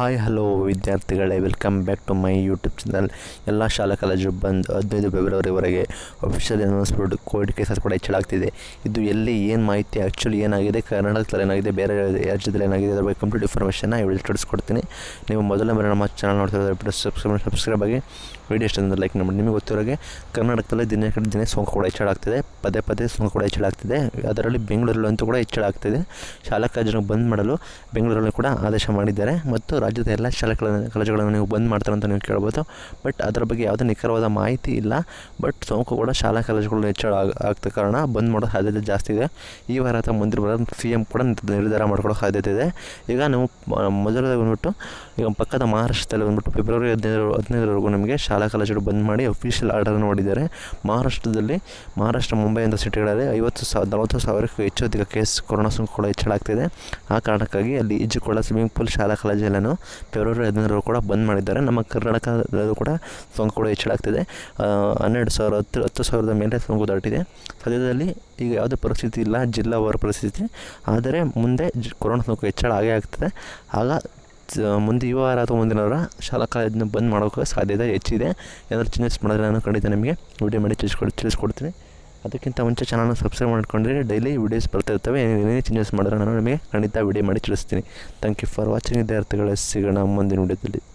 hi hello ವಿದ್ಯಾರ್ಥಿಗಳೇ welcome back to my YouTube channel ಎಲ್ಲ ಶಾಲಾ ಕಾಲೇಜು ಬಂದು ಹದಿನೈದು ಫೆಬ್ರವರಿವರೆಗೆ ಅಫಿಷಿಯಲ್ ಅನೌನ್ಸ್ಮೆಂಟ್ ಕೋವಿಡ್ ಕೇಸಸ್ ಕೂಡ ಹೆಚ್ಚಳಾಗ್ತಿದೆ ಇದು ಎಲ್ಲಿ ಏನು ಮಾಹಿತಿ ಆ್ಯಕ್ಚುಲಿ ಏನಾಗಿದೆ ಕರ್ನಾಟಕದಲ್ಲಿ ಏನಾಗಿದೆ ಬೇರೆ ರಾಜ್ಯದಲ್ಲಿ ಏನಾಗಿದೆ ಅದ್ರ ಬಗ್ಗೆ ಕಂಪ್ಲೀಟ್ ಇನ್ಫಾರ್ಮೇಷನ್ನ ಈ ವಿಡಿಯೋ ತಿಳಿಸ್ಕೊಡ್ತೀನಿ ನೀವು ಮೊದಲ ಮೇಲೆ ನಮ್ಮ ಚಾನಲ್ ನೋಡ್ತಿರೋದು ಸಬ್ಸ್ಕ್ರೈಬ್ ಸಬ್ಸ್ಕ್ರೈಬ್ ಆಗಿ ವಿಡಿಯೋ ಇಷ್ಟ ಅಂದರೆ ಲೈಕ್ ಮಾಡಿ ನಿಮಗೆ ಗೊತ್ತಿರೋಗೆ ಕರ್ನಾಟಕದಲ್ಲಿ ದಿನ ಕಡೆ ದಿನ ಸೋಂಕು ಕೂಡ ಹೆಚ್ಚಳಾಗ್ತಿದೆ ಪದೇ ಪದೇ ಸೋಂಕು ಕೂಡ ಹೆಚ್ಚಳಾಗ್ತಿದೆ ಅದರಲ್ಲಿ ಬೆಂಗಳೂರಲ್ಲಂತೂ ಕೂಡ ಹೆಚ್ಚಳಾಗ್ತಿದೆ ಶಾಲಾ ಕಾಲೇಜನ್ನು ಬಂದ್ ಮಾಡಲು ಬೆಂಗಳೂರಲ್ಲಿ ಕೂಡ ಆದೇಶ ಮಾಡಿದ್ದಾರೆ ಮತ್ತು ರಾಜ್ಯದ ಎಲ್ಲ ಶಾಲಾ ಕಾಲ- ಕಾಲೇಜುಗಳನ್ನು ನೀವು ಬಂದ್ ಮಾಡ್ತಾರೆ ಅಂತ ನೀವು ಕೇಳ್ಬೋದು ಬಟ್ ಅದರ ಬಗ್ಗೆ ಯಾವುದೇ ನಿಖರವಾದ ಮಾಹಿತಿ ಇಲ್ಲ ಬಟ್ ಸೋಂಕು ಕೂಡ ಶಾಲಾ ಕಾಲೇಜುಗಳು ಹೆಚ್ಚಳ ಆಗ ಆಗ್ತ ಕಾರಣ ಬಂದ್ ಮಾಡೋ ಸಾಧ್ಯತೆ ಜಾಸ್ತಿ ಇದೆ ಈ ವಾರ ಅಥವಾ ಮುಂದಿನ ವಾರ ಸಿ ಎಮ್ ಕೂಡ ನಿರ್ಧಾರ ಮಾಡ್ಕೊಳ್ಳೋ ಸಾಧ್ಯತೆ ಇದೆ ಈಗ ನಾವು ಮ- ಮೊದಲನೇ ಬಂದ್ಬಿಟ್ಟು ಈಗ ಪಕ್ಕದ ಮಹಾರಾಷ್ಟ್ರದಲ್ಲಿ ಬಂದ್ಬಿಟ್ಟು ಫೆಬ್ರವರಿ ಹದಿನೈದು ಹದಿನೈದರವರೆಗೂ ನಮಗೆ ಶಾಲಾ ಕಾಲೇಜುಗಳು ಬಂದ್ ಮಾಡಿ ಅಫಿಷಿಯಲ್ ಆರ್ಡರ್ನ ಮಾಡಿದ್ದಾರೆ ಮಹಾರಾಷ್ಟ್ರದಲ್ಲಿ ಮಹಾರಾಷ್ಟ್ರ ಮುಂಬೈ ಅಂತ ಸಿಟಿಗಳಲ್ಲಿ ಐವತ್ತು ಸಾವಿರ ನಲವತ್ತು ಸಾವಿರಕ್ಕೂ ಹೆಚ್ಚು ಅಧಿಕ ಕೇಸ್ ಕೊರೋನಾ ಸೋಂಕು ಕೂಡ ಹೆಚ್ಚಳಾಗ್ತಿದೆ ಆ ಕಾರಣಕ್ಕಾಗಿ ಅಲ್ಲಿ ಈಜುಕೊಳ ಸ್ವಿಮ್ಮಿಂಗ್ ಪೂಲ್ ಶಾಲಾ ಕಾಲೇಜೆಲ್ಲನೂ ಫೆಬ್ರವರಿ ಹದಿನೈದರವರೆಗೂ ಕೂಡ ಬಂದ್ ಮಾಡಿದ್ದಾರೆ ನಮ್ಮ ಕರ್ನಾಟಕದಲ್ಲೂ ಕೂಡ ಸೋಂಕು ಕೂಡ ಹೆಚ್ಚಳಾಗ್ತಿದೆ ಆ, ಹನ್ನೆರಡು ಸಾವಿರ ಹತ್ತು ಹತ್ತು ಸಾವಿರದ ಮೇಲೆ ಸೋಂಕು ದಾಟಿದೆ ಸದ್ಯದಲ್ಲಿ ಈಗ ಯಾವುದೇ ಪರಿಸ್ಥಿತಿ ಇಲ್ಲ ಜಿಲ್ಲಾವಾರು ಪರಿಸ್ಥಿತಿ ಆದರೆ ಮುಂದೆ ಜ್ ಕೊರೋನಾ ಸೋಂಕು ಹೆಚ್ಚಳ ಆಗೇ ಆಗ್ತದೆ ಆಗ ಸ- ಮುಂದೆ ಈ ವಾರ ಅಥವಾ ಮುಂದಿನ ವಾರ ಶಾಲಾ ಕಾಲೇಜನ್ನ ಬಂದ್ ಮಾಡೋಕ್ಕೆ ಸಾಧ್ಯತೆ ಹೆಚ್ಚಿದೆ ಏನಾದರೂ ಚೇಂಜಸ್ ಮಾಡಿದ್ರೆ ನಾನು ಖಂಡಿತ ನಿಮಗೆ ವಿಡಿಯೋ ಮಾಡಿ ತಿಳಿಸ್ಕೊಡ್ ತಿಳಿಸ್ಕೊಡ್ತೀನಿ ಅದಕ್ಕಿಂತ ಮುಂಚೆ ಚಾನಲ್ನ ಸಬ್ಸ್ಕ್ರೈಬ್ ಮಾಡ್ಕೊಂಡ್ರೆ ಡೈಲಿ ವೀಡಿಯೋಸ್ ಬರ್ತಾ ಇರ್ತವೆ ಏನೇ ಚೇಂಜಸ್ ಮಾಡಿದ್ರೆ ನಾನು ನಿಮಗೆ ಖಂಡಿತ ವಿಡಿಯೋ ಮಾಡಿ ತಿಳಿಸ್ತೀನಿ ಥ್ಯಾಂಕ್ ಯು ಫಾರ್ ವಾಚಿಂಗ್ ವಿದ್ಯಾರ್ಥಿಗಳ ಸಿಗೋಣ ಮುಂದಿನ ವಿಡಿಯೋದಲ್ಲಿ